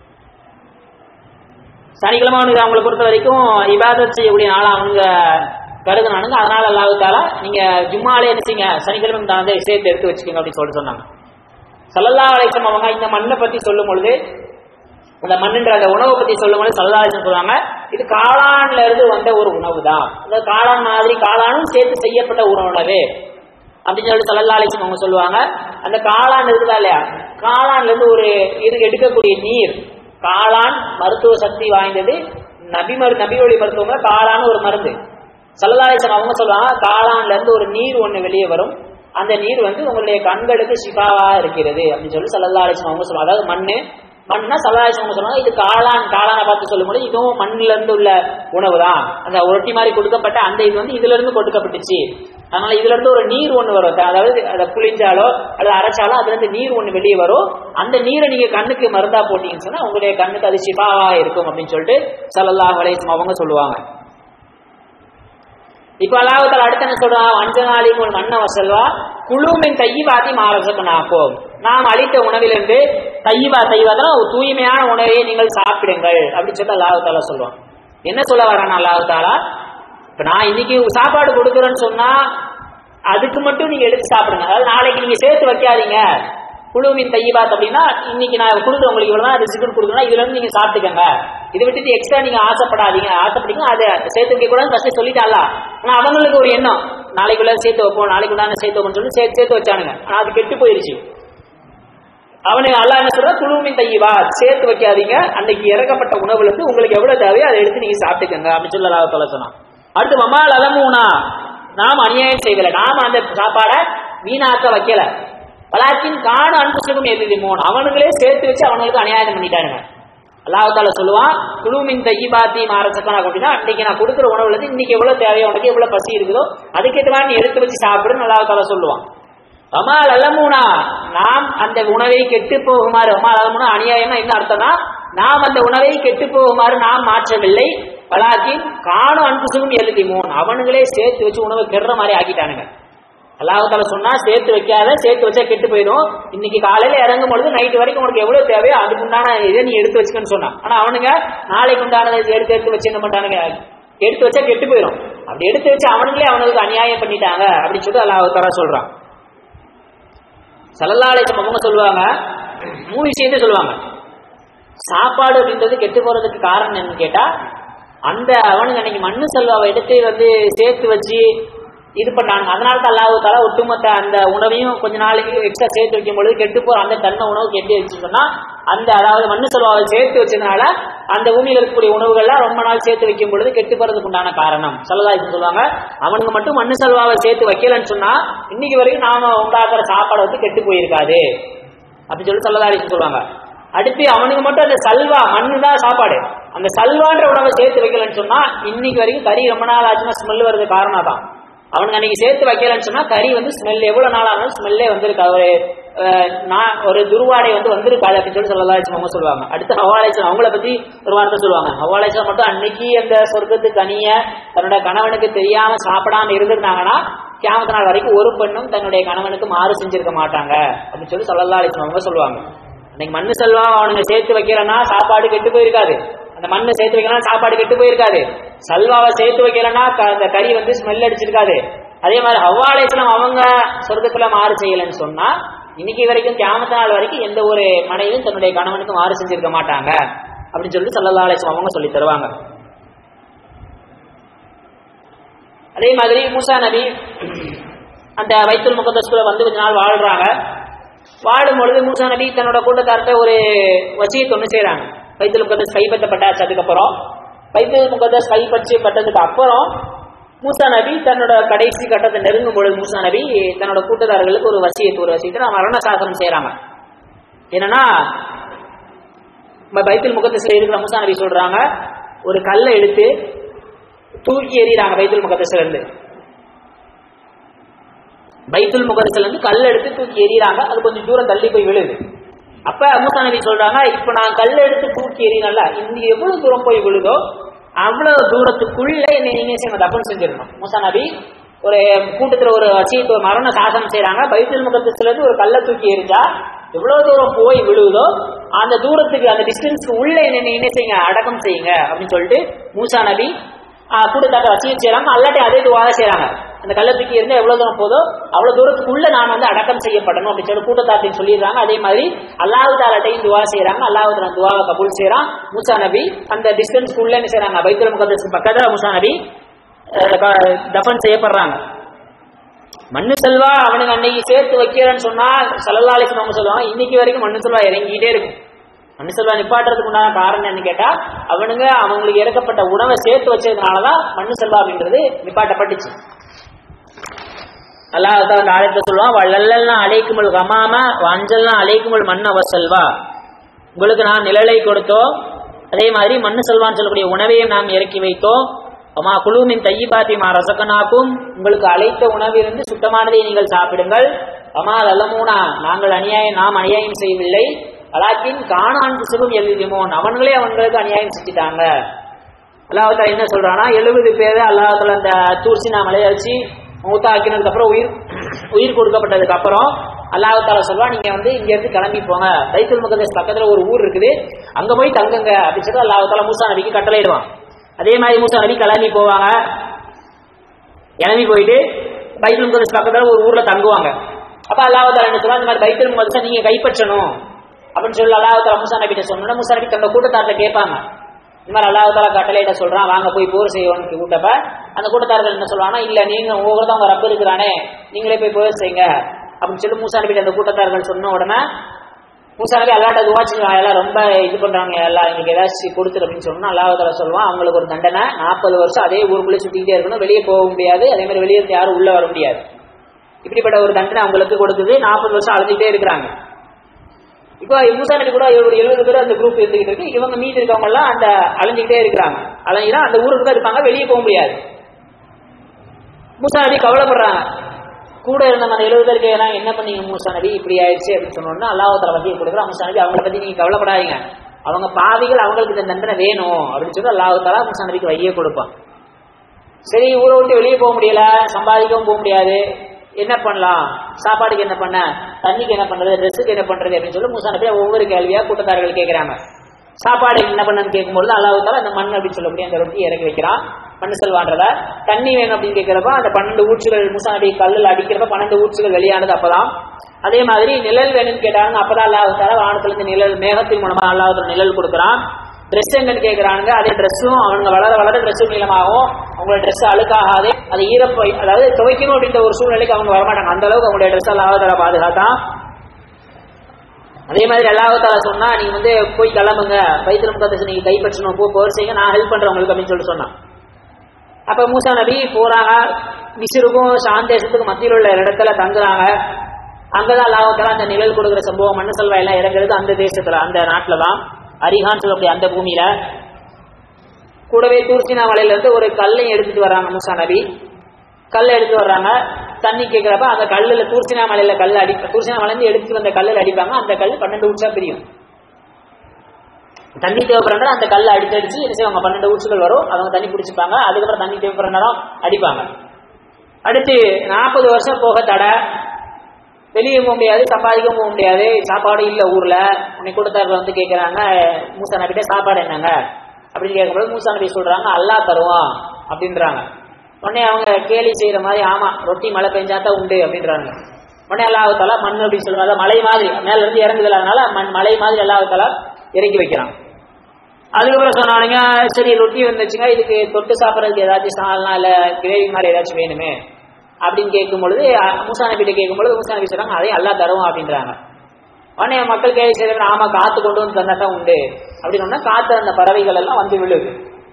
சனிக்கிழமை அவனுக்கு அவங்களை பொறுத்த வரைக்கும் இபாதத் செய்யக்கூடிய நாளா அவங்க கருதுனானுங்க அதனால அல்லாஹால நீங்க ஜும்மாலே என்ன செய்யுங்க சனிக்கிழமை உண்டானதை சேர்த்து எடுத்து வச்சுக்கோங்க அப்படின்னு சொல்லிட்டு சொன்னாங்க சல்லல்லா அலைக்கம் அவங்க இந்த மண்ணை பத்தி சொல்லும் பொழுது அந்த மண்ணுன்ற அந்த உணவை பத்தி சொல்லும் போது சல்லாஜன் சொல்லுவாங்க இது காளான்ல இருந்து வந்த ஒரு உணவு தான் அந்த காளான் மாதிரி காளானும் சேர்த்து செய்யப்பட்ட ஒரு உணவு அப்படின்னு சொல்லி சல்லல்லாலேசன் அவங்க சொல்லுவாங்க அந்த காளான் இருக்குதா இல்லையா காளான்ல இருந்து ஒரு இது எடுக்கக்கூடிய நீர் காளான் மருத்துவ சக்தி வாய்ந்தது நபி மரு நபி வழி மருத்துவங்க காளான் ஒரு மருந்து சல்லல்லாலேசன் அவங்க சொல்லுவாங்க காளான்ல இருந்து ஒரு நீர் ஒண்ணு வெளியே வரும் அந்த நீர் வந்து உங்களுடைய கண்களுக்கு சிகாவா இருக்கிறது அப்படின்னு சொல்லி சல்லல்லாலேசன் அவங்க சொல்லுவாங்க அதாவது மண்ணு மண்ணா சல்லாசம் சொன்னாங்க இது காளான் காளானை பார்த்து சொல்லும்போது இதுவும் மண்ணில இருந்து உள்ள உணவு தான் அந்த ரொட்டி மாதிரி கொடுக்கப்பட்ட அந்த இது வந்து இதுல இருந்து கொடுக்கப்பட்டுச்சு அதனால இதுல இருந்து ஒரு நீர் ஒண்ணு வரும் அதாவது அதை புளிஞ்சாலோ அல்லது அரைச்சாலோ அதுல இருந்து நீர் ஒண்ணு வெளியே வரும் அந்த நீரை நீங்க கண்ணுக்கு மருந்தா போட்டீங்கன்னு சொன்னா உங்களுடைய கண்ணுக்கு அது சிபாவா இருக்கும் அப்படின்னு சொல்லிட்டு சல்லல்லாஹ் அலையம் அவங்க சொல்லுவாங்க இப்ப அல்லாஹால அடுத்து என்ன சொல்றான் அஞ்சனாலி உன் மன்ன வசல்வா குழுமின் தையிவாதி மாரசப்பனாப்போம் நாம் அளித்த உணவிலிருந்து தையிவா தைவாதான் ஒரு தூய்மையான உணவை நீங்கள் சாப்பிடுங்கள் அப்படின்னு சொல்லி அல்லாஹால சொல்லுவான் என்ன சொல்ல வரான் அல்லாஹாலா இப்ப நான் இன்னைக்கு சாப்பாடு கொடுக்குறேன்னு சொன்னா அதுக்கு மட்டும் நீங்க எடுத்து சாப்பிடுங்க அதாவது நாளைக்கு நீங்க சேர்த்து வைக்காதீங்க குழுவின் தையிபாத் அப்படின்னா இன்னைக்கு நான் கொடுக்குறேன் உங்களுக்கு இவ்வளவு தான் ரிசிகன் கொடுக்குறேன் இதுல இருந்து நீங்க சாப்பிட்டுக்கங்க இதை விட்டுட்டு எக்ஸ்ட்ரா நீங்க ஆசைப்படாதீங்க ஆசைப்பட்டீங்க அதை சேர்த்து வைக்க கூடாது ஃபர்ஸ்ட் சொல்லிட்டால ஆனா அவங்களுக்கு ஒரு எண்ணம் நாளைக்குள்ள சேர்த்து வைப்போம் நாளைக்கு உண்டான சேர்த்து வைப்போம்னு சொல்லி சேர்த்து சேர்த்து வச்சானுங்க ஆனா அது கெட்டு போயிருச்சு அவனுக்கு அல்லா என்ன சொல்ற குழுவின் தையவா சேர்த்து வைக்காதீங்க அன்னைக்கு இறக்கப்பட்ட உணவுல இருந்து உங்களுக்கு எவ்வளவு தேவையோ அதை எடுத்து நீங்க சாப்பிட்டுக்கங்க அப்படின்னு சொல்லி அல்லாஹ் சொல்ல சொன்னான் அடுத்து மமால் அலமூனா நாம் அநியாயம் செய்யல நாம அந்த சாப்பாடை வீணாக்க வைக்கல பலாத்தின் காண அன்புசுக்கும் எழுதி மூணு அவனுங்களே சேர்த்து வச்சு அவனுங்களுக்கு அநியாயம் பண்ணிட்டானுங்க அல்லாஹால சொல்லுவான் குழுமின் தையிபாத்தி மாரசக்கனா அப்படின்னா அன்னைக்கு நான் கொடுக்குற உணவுல இருந்து இன்னைக்கு எவ்வளவு தேவையோ உனக்கு எவ்வளவு பசி இருக்குதோ அதுக்கேற்ற மாதிரி நீ எடுத்து வச்சு சாப்பிடுன்னு அல்லாஹால சொல்லுவான் அமால் அல்லமூனா நாம் அந்த உணவை கெட்டு போகுமாறு அமால் அல்லமூனா அநியாயம்னா என்ன அர்த்தம்னா நாம் அந்த உணவை கெட்டு போகுமாறு நாம் மாற்றவில்லை பலாக்கின் காணும் அன்புசும் எழுதி மூணு அவனுங்களே சேர்த்து வச்சு உணவை கெடுற மாதிரி ஆக்கிட்டானுங்க அல்லாஹால சொன்னா சேர்த்து வைக்காத சேர்த்து வச்சா கெட்டு போயிடும் இன்னைக்கு காலையில இறங்கும் பொழுது நைட்டு வரைக்கும் உனக்கு எவ்வளவு தேவையோ அதுக்கு உண்டான இதை நீ எடுத்து வச்சுக்கன்னு சொன்னான் ஆனா அவனுங்க நாளைக்கு உண்டானதை எடுத்து எடுத்து வச்சு என்ன பண்றானுங்க எடுத்து வச்சா கெட்டு போயிடும் அப்படி எடுத்து வச்சு அவனுங்களே அவனுக்கு அநியாயம் பண்ணிட்டாங்க அப்படின்னு சொல்லி அல்லாஹால சொல்றான் சல்லல்லாலேசம் அவங்க சொல்லுவாங்க மூணு விஷயத்தை சொல்லுவாங்க சாப்பாடு அப்படின்றது கெட்டு போறதுக்கு காரணம் என்னன்னு கேட்டா அந்த அவனுங்க அன்னைக்கு மண்ணு செல்வாவை எடுத்து வந்து சேர்த்து வச்சு இது பண்ணாங்க அதனால தான் அல்லாஹு தாலா ஒட்டுமொத்த அந்த உணவையும் கொஞ்ச நாளைக்கு எக்ஸ்ட்ரா சேர்த்து வைக்கும் பொழுது கெட்டு போற அந்த தன்மை உணவுக்கு எப்படி வச்சுருந்தோம்னா அந்த அதாவது மண்ணு செல்வாவை சேர்த்து வச்சதுனால அந்த பூமியில் இருக்கக்கூடிய உணவுகள்லாம் ரொம்ப நாள் சேர்த்து வைக்கும் பொழுது கெட்டு போறதுக்கு உண்டான காரணம் சல்லதாய்க்கு சொல்லுவாங்க அவனுங்க மட்டும் மண்ணு செல்வாவை சேர்த்து வைக்கலன்னு சொன்னா இன்னைக்கு வரைக்கும் நாம உண்டாக்குற சாப்பாடு வந்து கெட்டு போயிருக்காது அப்படின்னு சொல்லி சல்லதாரிக்கு சொல்லுவாங்க அடுத்து அவனுக்கு மட்டும் அந்த சல்வா மண்ணு தான் சாப்பாடு அந்த சல்வான்ற உணவை சேர்த்து வைக்கலன்னு சொன்னா இன்னைக்கு வரைக்கும் கறி ரொம்ப நாள் ஆச்சுன்னா ஸ்மெல் வருது காரணம் தான் அவனுக்கு அன்னைக்கு சேர்த்து வைக்கலன்னு சொன்னா கறி வந்து ஸ்மெல் எவ்வளவு நாள் ஆனாலும் ஸ்மெல்லே வந்திருக்கா ஒரு அஹ், நான் ஒரு துருவாடை வந்து வந்திருக்காது அப்படின்னு சொல்லி சொல்லலாம் அவங்க சொல்லுவாங்க அடுத்து ஹவாலேச்சன் அவங்கள பத்தி ஒரு வார்த்தை சொல்லுவாங்க ஹவாலேச்சன் மட்டும் அன்னைக்கு அந்த சொர்க்கத்து கனிய தன்னோட கணவனுக்கு தெரியாம சாப்பிடாம இருந்திருந்தாங்கன்னா கியாமத்து நாள் வரைக்கும் ஒரு பெண்ணும் தன்னுடைய கணவனுக்கு மாறு செஞ்சிருக்க மாட்டாங்க அப்படின்னு சொல்லி சொல்லலாம் அலிஸ்லாம் அவங்க சொல்லுவாங்க இன்னைக்கு மண்ணு செல்வா அவனுங்க சேர்த்து வைக்கிறனா சாப்பாடு கெட்டு போயிருக்காது அந்த மண்ணை சேர்த்து வைக்கலாம் சாப்பாடு கெட்டு போயிருக்காது சல்வாவை சேர்த்து வைக்கலன்னா க- அந்த கறி வந்து ஸ்மெல் அடிச்சிருக்காது அதே மாதிரி அவ்வாலேஸ்லாம் அவங்க சொர்க்கத்துல மாறு செய்யலைன்னு சொன்னா இன்னைக்கு வரைக்கும் கியாமத்து நாள் வரைக்கும் எந்த ஒரு மனைவியும் தன்னுடைய கணவனுக்கு மாறு செஞ்சிருக்க மாட்டாங்க அப்படின்னு சொல்லிட்டு சல்லல்லா அலிஸ்லாம் அவங்க சொல்லி தருவாங்க அதே மாதிரி மூசா நபி அந்த வைத்துல் முகத்தஸ்குல வந்து கொஞ்ச நாள் வாழ்றாங்க வாழும் பொழுது மூசா நபி தன்னோட கூட்டத்தார்ட்ட ஒரு வசியத்தை ஒன்று செய்றாங்க வைத்துல் முகத்தஸ் கைப்பற்றப்பட்டாச்சு அதுக்கப்புறம் வைத்துல் முகத்தஸ் கைப்பற்றப்பட்டதுக்கு அப்புறம் மூசா நபி தன்னோட கடைசி கட்டத்தை நெருங்கும் பொழுது மூசா நபி தன்னோட கூட்டத்தார்களுக்கு ஒரு வசியத்து ஒரு வசியத்தை மரண சாசனம் செய்றாங்க என்னன்னா நம்ம பைத்துல் முகத்தஸ்ல இருக்கிற மூசா நபி சொல்றாங்க ஒரு கல்லை எடுத்து தூக்கி எறிகிறாங்க பைத்துல் முகத்தஸ்ல இருந்து பைத்துல் முகத்தஸ்ல இருந்து கல் எடுத்து தூக்கி எறிகிறாங்க அது கொஞ்சம் தூரம் தள்ளி போய் விழுது அப்ப மூசா நபி சொல்றாங்க இப்ப நான் கல் எடுத்து தூக்கி எறியல இங்க எவ்வளவு தூரம் போய் விழுதோ அவ்வளவு தூரத்துக்குள்ள என்னை நீங்க செய்யணும் தப்பன் செஞ்சிடணும் மூசா நபி ஒரு கூட்டத்துல ஒரு வசியத்து ஒரு மரண சாசனம் செய்றாங்க பைத்துல் முகத்தஸ்ல இருந்து ஒரு கல்லை தூக்கி எறிஞ்சா எவ்வளவு தூரம் போய் விழுவுதோ அந்த தூரத்துக்கு அந்த டிஸ்டன்ஸ்க்கு உள்ள என்ன என்ன செய்யுங்க அடக்கம் செய்யுங்க அப்படின்னு சொல்லிட்டு மூசா நபி கூட்டத்தாட்ட வசியம் செய்யறாங்க அல்லாட்டி அதே துவாக செய்றாங்க அந்த கல்லை தூக்கி இருந்தா எவ்வளவு தூரம் போதோ அவ்வளவு தூரத்துக்குள்ள நான் வந்து அடக்கம் செய்யப்படணும் அப்படின்னு சொல்லி கூட்டத்தாட்டையும் சொல்லிடுறாங்க அதே மாதிரி அல்லாஹு தாலாட்டையும் துவா செய்யறாங்க அல்லாஹு தாலா துவாவை கபூல் செய்யறான் மூசா நபி அந்த டிஸ்டன்ஸ்க்குள்ள என்ன செய்யறாங்க பைத்துல் முகத்தஸ் பக்கத்துல மூசா நபி அஹ், க- தஃபன் செய்யப்படுறாங்க மண்ணு செல்வா அவனுக்கு அன்னைக்கு சேர்த்து வைக்கிறேன்னு சொன்னா சல்லல்லாலிசன் அவங்க சொல்லுவாங்க இன்னைக்கு வரைக்கும் மண்ணு செல்வா இறங்கிட்டே இருக்கு மண்ணு செல்வா நிப்பாட்டுறதுக்கு உண்டான காரணம் என்னன்னு கேட்டா அவனுங்க அவங்களுக்கு இறக்கப்பட்ட உணவை சேர்த்து வச்சதுனாலதான் மண்ணு செல்வா அப்படின்றது நிப்பாட்டப்பட்டுச்சு அல்லாஹ் அந்த ஆயத்தை சொல்லுவான் வள்ளல்லாம் அழைக்குமல் கமாம வஞ்சல்லாம் அழைக்குமல் மண் அவ செல்வா உங்களுக்கு நான் நிழலை கொடுத்தோம் அதே மாதிரி மண்ணு செல்வான்னு சொல்லக்கூடிய உணவையும் நாம் இறக்கி வைத்தோம் அம்மா குழுவின் தையிபாத்தி மா ரசக்கனாக்கும் உங்களுக்கு அழைத்த உணவிலிருந்து சுத்தமானதை நீங்கள் சாப்பிடுங்கள் அம்மா லல்லமூனா நாங்கள் அநியாயம் நாம் அநியாயம் செய்யவில்லை அலாக்கின் காணான் சிறும் எழுதிமோன் அவங்களே அவங்களுக்கு அநியாயம் செஞ்சுட்டாங்க அல்லாஹால என்ன சொல்றான்னா எழுபது பேர் அல்லாஹால அந்த தூர்சினா மலையை வச்சு மூத்தாக்கினதுக்கு அப்புறம் உயிர் உயிர் கொடுக்கப்பட்டதுக்கு அப்புறம் அல்லாஹால சொல்வா நீங்க வந்து இங்க இருந்து கிளம்பி போங்க பைத்துல் முகதேஸ் பக்கத்துல ஒரு ஊர் இருக்குது அங்க போய் தங்குங்க அப்படின்னு சொல்லி அல்லாஹால மூசா நபிக்கு கட்டளையிடுவான் அதே மாதிரி மூசா நபி கிளம்பி போவாங்க கிளம்பி போயிட்டு பைத்துல் முகதேஸ் பக்கத்துல ஒரு ஊர்ல தங்குவாங்க அப்ப அல்லாஹால என்ன சொல்லுவா இந்த மாதிரி பைத்துல் முகதேச நீங்க கைப்பற்றணும் அப்படின்னு சொல்லி அல்லாஹால மூசா நபிட்ட சொன்னா மூசா நபி தன்னோட கூட்டத்தார்ட்ட கேட்பாங்க இந்த மாதிரி அல்லாஹால கட்டளையிட்ட சொல்றான் வாங்க போய் போர் செய்யணும்னு கூட்டப்ப அந்த கூட்டத்தார்கள் என்ன சொல்லுவாங்கன்னா இல்ல நீங்க உங்களுக்கு தான் உங்க ரப்பு இருக்கிறானே நீங்களே போய் போர் செய்யுங்க அப்படின்னு சொல்லி மூசா நபிட்ட அந்த கூட்டத்தார்கள் சொன்ன உடனே மூசா நபி அல்லாட்ட துவாச்சு எல்லாம் ரொம்ப இது பண்றாங்க எல்லாம் எங்களுக்கு ஏதாச்சும் கொடுத்துரு அப்படின்னு சொன்னா அல்லாஹால சொல்லுவான் அவங்களுக்கு ஒரு தண்டனை நாற்பது வருஷம் அதே ஊருக்குள்ளே சுத்திக்கிட்டே இருக்கணும் வெளியே போக முடியாது அதே மாதிரி வெளியே இருந்து யாரும் உள்ள வர முடியாது இப்படிப்பட்ட ஒரு தண்டனை அவங்களுக்கு கொடுக்குது நாற்பது வருஷம் அழுதுகிட்டே இருக்கிறாங்க இப்போ மூசா நபி கூட ஒரு எழுபது பேர் அந்த குரூப் இருந்துகிட்டு இருக்கு இவங்க மீதி இருக்கவங்க எல்லாம் அந்த அலைஞ்சிக்கிட்டே இருக்கிறாங்க அலைஞ்சினா அந்த ஊருக்கு தான் இருப்பாங்க வெளியே போக முடியாது மூசா நபி கவலைப்படுறாங்க கூட இருந்த அந்த எழுபது பேருக்கு எல்லாம் என்ன பண்ணீங்க மூசா நபி இப்படி ஆயிடுச்சு அப்படின்னு சொன்னோம்னா அல்லாஹால வசியை கொடுக்குறா மூசா நபி அவங்கள பத்தி நீங்க கவலைப்படாதீங்க அவங்க பாவிகள் அவங்களுக்கு இந்த தண்டனை வேணும் அப்படின்னு சொல்லி அல்லாஹால மூசா நபிக்கு வழியே கொடுப்பான் சரி ஊரை விட்டு வெளியே போக முடியல சம்பாதிக்கவும் போக முடியாது என்ன பண்ணலாம் சாப்பாடுக்கு என்ன பண்ண தண்ணிக்கு என்ன பண்றது ட்ரெஸ்ஸுக்கு என்ன பண்றது அப்படின்னு சொல்லி மூசா நபி ஒவ்வொரு கேள்வியா கூட்டத்தார்கள் கேட்கிறாங்க சாப்பாடு என்ன பண்ணன்னு கேட்கும்போது அல்லாஹால அந்த மண் அப்படின்னு சொல்லக்கூடிய அந்த ரொட்டி இறக்கி வைக்கிறான் மண் செல்வான்றத தண்ணி வேணும் அப்படின்னு கேட்கிறப்ப அந்த பன்னெண்டு ஊற்றுகள் மூசா நபி கல்லில் அடிக்கிறப்ப பன்னெண்டு ஊற்றுகள் வெளியானது அப்பதான் அதே மாதிரி நிழல் வேணும்னு கேட்டாங்க அப்பதான் அல்லாஹால வானத்துல இருந்து நிழல் மேகத்தின் மூலமா அல்லாஹால நிழல் கொடுக்குறான் ட்ரெஸ் எங்கன்னு கேட்கறாங்க அதே ட்ரெஸ்ஸும் அவங்க வளர வளர ட்ரெஸ்ஸும் நீளமாகும் அவங்களோட ட்ரெஸ் அழுக்காகாது அது ஈரப்பை அதாவது துவைக்கணும் அப்படின்ற ஒரு சூழ்நிலைக்கு அவங்க வரமாட்டாங்க அந்த அளவுக்கு அவங்களுடைய ட்ரெஸ் அல்லாஹால பாதுகாத்தான் அதே மாதிரி அல்லாஹால சொன்னா நீங்க வந்து போய் கிளம்புங்க பைத்திரம் முகத்தை நீங்க கைப்பற்றணும் போ போர் செய்யுங்க நான் ஹெல்ப் பண்றேன் உங்களுக்கு அப்படின்னு சொல்லி சொன்னான் அப்ப மூசா நபி போறாங்க மிசிருக்கும் சாந்தேசத்துக்கும் மத்தியில் உள்ள இடத்துல தங்குறாங்க அங்கதான் அல்லாஹால அந்த நிழல் கொடுக்குற சம்பவம் மண்ணு செல்வா எல்லாம் இறங்குறது அந்த தேசத்துல அந்த நாட்டுல தான் அரிஹான் சொல்லக்கூடிய அந்த பூமியில கூடவே தூர்சினா மலையில இருந்து ஒரு கல்லை எடுத்துட்டு வராங்க மூசா நபி கல்லை எடுத்து வர்றாங்க தண்ணி கேட்கிறப்ப அந்த கல்லுல தூர்சினா மலையில கல் அடி தூர்சினா மலைந்து எடுத்து வந்த கல்லில் அடிப்பாங்க அந்த கல் பன்னெண்டு உச்சா பிரியும் தண்ணி தேவைப்படுற அந்த கல்லை அடிச்சு அடிச்சு என்ன செய்வாங்க பன்னெண்டு ஊச்சுகள் வரும் அவங்க தண்ணி பிடிச்சிப்பாங்க அதுக்கப்புறம் தண்ணி தேவைப்படுற நேரம் அடிப்பாங்க அடுத்து நாற்பது வருஷம் போக தடை வெளியே போக முடியாது சம்பாதிக்கவும் போக முடியாது சாப்பாடு இல்லை ஊர்ல உன்னை கொடுத்தார்கள் வந்து கேட்கறாங்க மூசா நபிட்ட சாப்பாடு என்னங்க அப்படின்னு கேட்கும்போது மூசா நபி சொல்றாங்க அல்லா தருவான் அப்படின்றாங்க உடனே அவங்க கேலி செய்யற மாதிரி ஆமா ரொட்டி மழை பெஞ்சாதான் உண்டு அப்படின்றாங்க உடனே அல்லாஹால மண் அப்படின்னு சொல்றாங்க மலை மாதிரி மேல இருந்து இறங்குதல் அதனால மண் மலை மாதிரி அல்லாஹால இறக்கி வைக்கிறான் அதுக்கப்புறம் சொன்னானுங்க சரி ரொட்டி வந்துச்சுங்க இதுக்கு தொட்டு சாப்பிட்றதுக்கு ஏதாச்சும் சால்னா இல்ல கிரேவி மாதிரி ஏதாச்சும் வேணுமே அப்படின்னு கேட்கும் பொழுது மூசா நபிட்ட கேட்கும் பொழுது மூசா நபி சொல்றாங்க அதையும் அல்லா தருவோம் அப்படின்றாங்க உடனே மக்கள் கேள்வி செய்யறது ஆமா காத்து கொண்டு வந்து தந்தா தான் உண்டு அப்படின்னு சொன்னா காத்து அந்த பறவைகள் எல்லாம் வந்து விழுது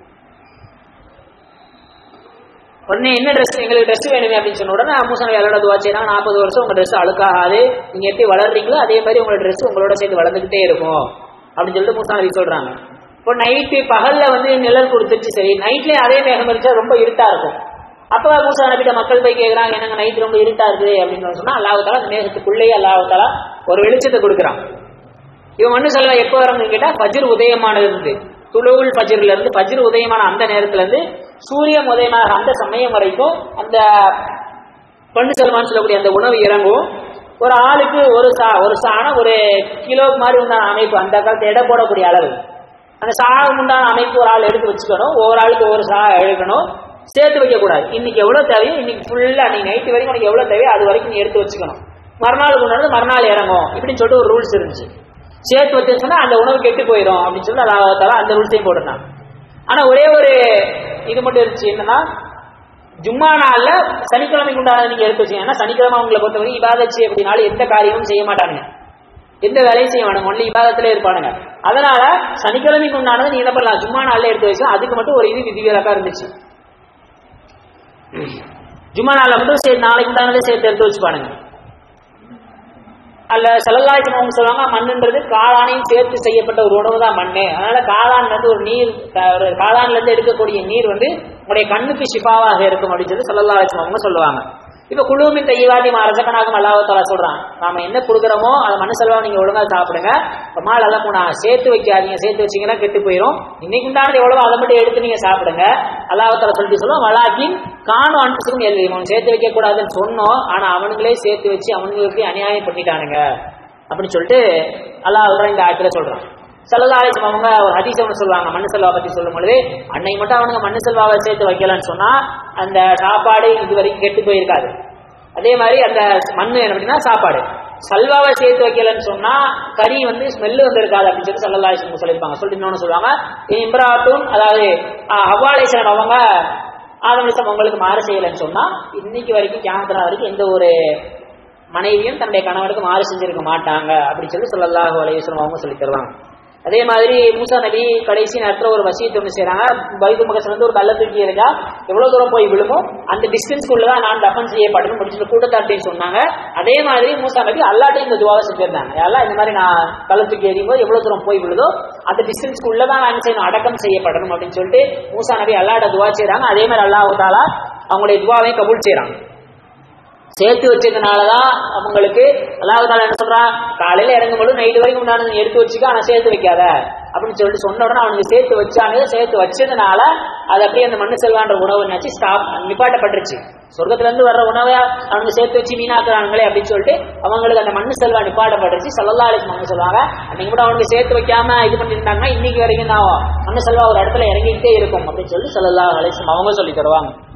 உடனே என்ன ட்ரெஸ் எங்களுக்கு ட்ரெஸ் வேணுமே அப்படின்னு சொன்ன உடனே மூசா நபி அல்லோட துவா செய்யறாங்க நாற்பது வருஷம் உங்க ட்ரெஸ் அழுக்காகாது நீங்க எப்படி வளர்றீங்களோ அதே மாதிரி உங்களோட ட்ரெஸ் உங்களோட சேர்த்து வளர்ந்துகிட்டே இருக்கும் அப்படின்னு சொல்லிட்டு மூசா நபி சொல்றாங்க இப்போ நைட்டு பகல்ல வந்து நிழல் கொடுத்துச்சு சரி நைட்லயே அதே மேகம் இருந்துச்சா ரொம்ப இருட்டா இருக்கும் அப்ப மூசா நபிட்ட மக்கள் போய் கேட்கறாங்க என்னங்க நைட் ரொம்ப இருட்டா இருக்குது அப்படின்னு சொன்னா அல்லாஹால அந்த மேகத்துக்குள்ளேயே அல்லாஹால ஒரு வெளிச்சத்தை கொடுக்குறான் இவன் மண்ணு செல்வா எப்போ வரணும்னு கேட்டா பஜ்ர் உதயமானது இருந்து துளுவுல் பஜ்ர்ல இருந்து பஜ்ர் உதயமான அந்த நேரத்துல இருந்து சூரியன் உதயமான அந்த சமயம் வரைக்கும் அந்த பொண்ணு செல்வான்னு சொல்லக்கூடிய அந்த உணவு இறங்கும் ஒரு ஆளுக்கு ஒரு சா ஒரு சாணம் ஒரு கிலோ மாதிரி உண்டான அமைப்பு அந்த காலத்து எடை போடக்கூடிய அளவு அந்த சாகம் உண்டான அமைப்பு ஒரு ஆள் எடுத்து வச்சுக்கணும் ஒவ்வொரு ஆளுக்கு ஒரு சா எடுக்கணும் சேர்த்து வைக்க கூடாது இன்னைக்கு எவ்வளவு தேவையோ இன்னைக்கு ஃபுல்லா நீ நைட்டு வரைக்கும் உனக்கு எவ்வளவு தேவையோ அது வரைக்கும் நீ எடுத்து வச்சுக்கணும் மறுநாள் கொண்டாந்து மறுநாள் இறங்கும் இப்படின்னு சொல்லிட்டு ஒரு ரூல்ஸ் இருந்துச்சு சேர்த்து வச்சு சொன்னா அந்த உணவு கெட்டு போயிடும் அப்படின்னு சொல்லி அதாவது அந்த ரூல்ஸையும் போட்டுருந்தாங்க ஆனா ஒரே ஒரு இது மட்டும் இருந்துச்சு என்னன்னா ஜும்மா நாள்ல சனிக்கிழமைக்கு உண்டானது நீங்க எடுத்து வச்சீங்க ஏன்னா சனிக்கிழமை உங்களை பொறுத்தவரைக்கும் இபாதச்சு அப்படின்னாலும் எந்த காரியமும் செய்ய மாட்டாங்க எந்த வேலையும் செய்ய மாட்டாங்க ஒன்லி இபாதத்திலே இருப்பானுங்க அதனால சனிக்கிழமைக்கு உண்டானது நீ என்ன பண்ணலாம் ஜும்மா நாள்ல எடுத்து வச்சு அதுக்கு மட்டும் ஒரு இது விதிவிலக்கா இருந்துச்சு ஜும்மா நாள்ல மட்டும் சரி நாளைக்கு உண்டானதே சேர்த்து எடுத்து வச்சுப்பானுங்க அல்ல செலவாய்க்கு அவங்க சொல்லுவாங்க மண்ணுன்றது காளானையும் சேர்த்து செய்யப்பட்ட ஒரு உணவு தான் மண்ணு அதனால காளான்ல இருந்து ஒரு நீர் ஒரு காளான்ல இருந்து எடுக்கக்கூடிய நீர் வந்து உங்களுடைய கண்ணுக்கு ஷிஃபாவாக இருக்கும் அப்படின்னு சொல்லி செலவாய்க்கு அவங்க சொல்லுவாங்க இப்ப குழுவின் தையவாதி ரசகனாகும் அல்லாஹால சொல்றான் நாம என்ன கொடுக்குறோமோ அதை மனு செல்வா நீங்க ஒழுங்கா சாப்பிடுங்க மால் எல்லாம் போனா சேர்த்து வைக்காதீங்க சேர்த்து வச்சீங்கன்னா கெட்டு போயிடும் இன்னைக்கு உண்டானது எவ்வளவு அதை மட்டும் எடுத்து நீங்க சாப்பிடுங்க அல்லாஹால சொல்லிட்டு சொல்லுவோம் வளாக்கின் காணும் அன்புக்கும் எழுதியும் சேர்த்து வைக்க கூடாதுன்னு சொன்னோம் ஆனா அவனுங்களே சேர்த்து வச்சு அவனுங்களுக்கு அநியாயம் பண்ணிட்டானுங்க அப்படின்னு சொல்லிட்டு அல்லாஹ் இந்த ஆயத்துல சொல்றான் செல்லதாலேஜம் அவங்க ஒரு ஹதீஸ் ஒன்று சொல்லுவாங்க மண்ணு செல்வா பத்தி சொல்லும் பொழுது அன்னை மட்டும் அவனுங்க மண்ணு செல்வாவை சேர்த்து வைக்கலன்னு சொன்னா அந்த சாப்பாடு இது வரைக்கும் கெட்டு போயிருக்காது அதே மாதிரி அந்த மண்ணு என்ன அப்படின்னா சாப்பாடு சல்வாவை சேர்த்து வைக்கலன்னு சொன்னா கறி வந்து ஸ்மெல்லு வந்து இருக்காது அப்படின்னு சொல்லி சல்லல்லாஹ் சொல்லியிருப்பாங்க சொல்லிட்டு இன்னொன்று சொல்லுவாங்க இம்ராத்தும் அதாவது அவ்வாலேசன் அவங்க ஆதமிசம் உங்களுக்கு மாறு செய்யலைன்னு சொன்னா இன்னைக்கு வரைக்கும் கேமரா வரைக்கும் எந்த ஒரு மனைவியும் தன்னுடைய கணவனுக்கு மாறு செஞ்சிருக்க மாட்டாங்க அப்படின்னு சொல்லி சொல்லல்லாஹு அலையம் அவங்க சொல்லி தருவாங்க அதே மாதிரி மூசா நபி கடைசி நேரத்தில் ஒரு வசியத்தை ஒன்று செய்யறாங்க பைபிள் முகத்துல வந்து ஒரு கல்ல தூக்கி இருக்கா எவ்வளவு தூரம் போய் விழுமோ அந்த டிஸ்டன்ஸ்க்குள்ள தான் நான் தஃபன் செய்யப்படணும் முடிச்சு கூட்டத்தாட்டின்னு சொன்னாங்க அதே மாதிரி மூசா நபி அல்லாட்டையும் இந்த துவாவை செஞ்சிருந்தாங்க எல்லாம் இந்த மாதிரி நான் கல்ல தூக்கி எறியும் போது எவ்வளவு தூரம் போய் விழுதோ அந்த டிஸ்டன்ஸ்க்குள்ள தான் நான் செய்யணும் அடக்கம் செய்யப்படணும் அப்படின்னு சொல்லிட்டு மூசா நபி அல்லாட்ட துவா செய்யறாங்க அதே மாதிரி அல்லாஹாலா அவங்களுடைய துவாவையும் கபூல் செய்யறாங்க சேர்த்து வச்சதுனாலதான் அவங்களுக்கு அல்லாஹால என்ன சொல்றான் காலையில இறங்கும்போது நைட்டு வரைக்கும் உண்டானது நீ எடுத்து வச்சுக்க ஆனா சேர்த்து வைக்காத அப்படின்னு சொல்லிட்டு சொன்ன உடனே அவனுக்கு சேர்த்து வச்சாங்க சேர்த்து வச்சதுனால அது அப்படியே அந்த மண்ணு செல்வான்ற உணவு நினைச்சு ஸ்டாப் நிப்பாட்டப்பட்டுருச்சு சொர்க்கத்துல இருந்து வர்ற உணவை அவனுக்கு சேர்த்து வச்சு வீணாக்குறாங்களே அப்படின்னு சொல்லிட்டு அவங்களுக்கு அந்த மண்ணு செல்வா நிப்பாட்டப்பட்டுருச்சு சல்லல்லாஹு மண்ணு சொல்லுவாங்க அன்னைக்கு கூட அவனுக்கு சேர்த்து வைக்காம இது பண்ணியிருந்தாங்கன்னா இன்னைக்கு வரைக்கும் தான் மண்ணு செல்வா ஒரு இடத்துல இறங்கிக்கிட்டே இருக்கும் அப்படின்னு சொல்லி சல்லல்லாஹு அலிஸ்லாம் அவங்க சொல்லி தருவாங்க